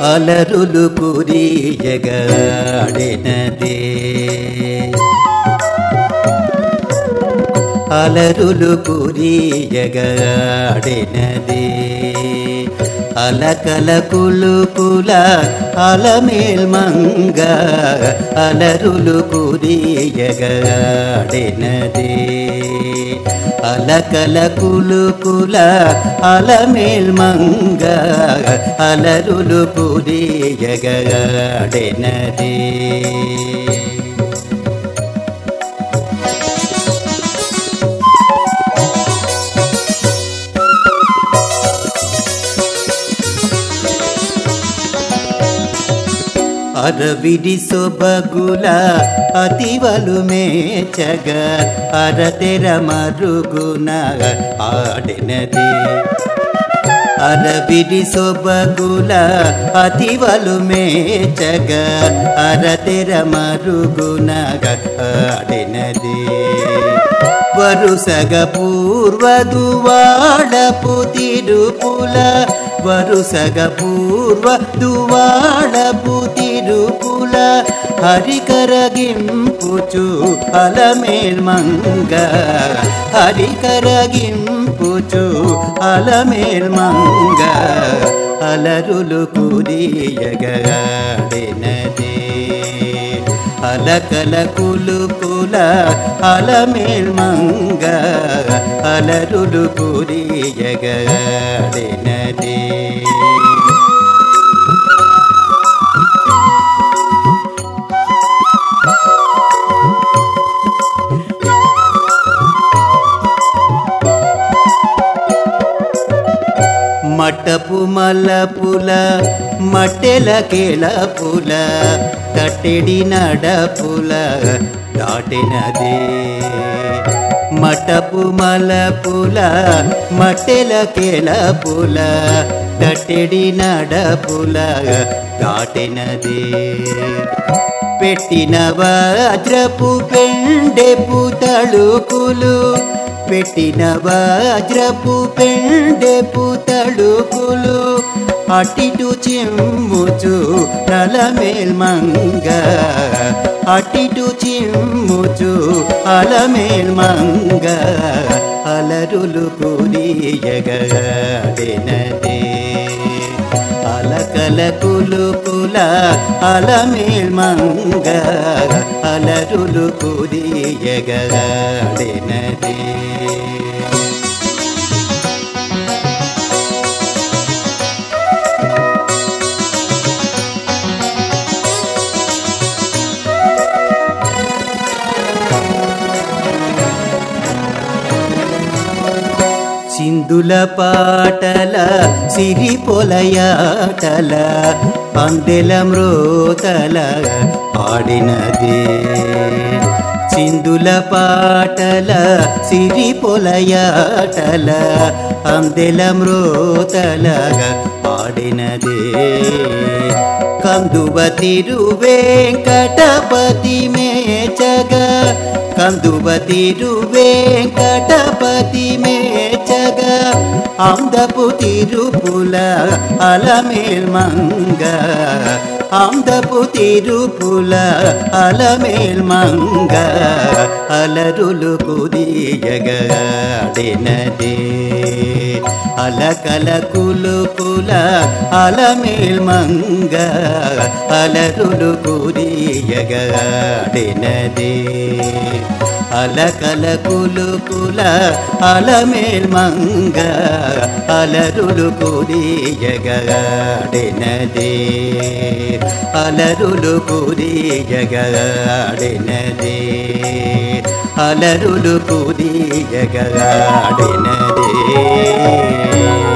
అలరులు కురియగాడినదే అలరులు కురియగాడినదే అలకల కులుకుల అలమేల్ మంగ అలరులు కురియగాడినదే అలకల కులుకుల అలమేల్ మంగ అలరులు కురియగాడినదే అరవిడి సొబగుల అతివలు మేచగ అరతెర మరుగున ఆడినది అరవిడి సొబగుల అతివలు మేచగ అరతెర మరుగున ఆడినది వరుసగ పూర్వదువాడపు తిరుపుల వరుసగ పూర్వ దువాడపు తిరుపుల హరికరగింపుచు అలమేల్ మంగ హరికరగింపుచు అలమేల్ మంగ అలరులు కురియగడినదే అలకల కులుకుల అలమేల్ మంగ అలరులు కురియగడినదే మటపు మల్లపుల మట్టెల కేలపుల తట్టెడి నడపుల దాటినదే మటపు మలపుల మట్టెల కేలపుల తట్టెడి నడపుల దాటినదే పెట్టిన వజ్రపు పెండెపు తళుకులు పెట్టిన వజ్రపు పెండెపు తళుకులు అటిటు చిమ్ముచు నలమేల్ మంగ అటిటు చిమ్ముచు అలమేల్ మంగ అలరులు కురియగడినదే అలకల కులుకుల అలమేల్ మంగ అలరులు కురియగడినదే సింధుల పాటల సిరి పొలయాటల అందెల మ్రోతల ఆడినదే సింధుల పాటల సిరి పొలయాటల అందెల మ్రోతల ఆడినదే కందువ తిరువేంకటపతి మేచగ కందువ తిరువేంకటపతి మేచగ అందపు తిరుపుల అలమేల్ మంగ అందపు తిరుపుల అలమేల్ మంగ అలరులు కుదియగడినదే అలకల కులుకుల అలమేల్ మంగ అలరులు కుదియగడినదే అలకల కులుకుల అలమేల్ మంగ అలరులు కుదియగడినదే అలరులు కుదియగడినదే అలరులు కుదియగడినదే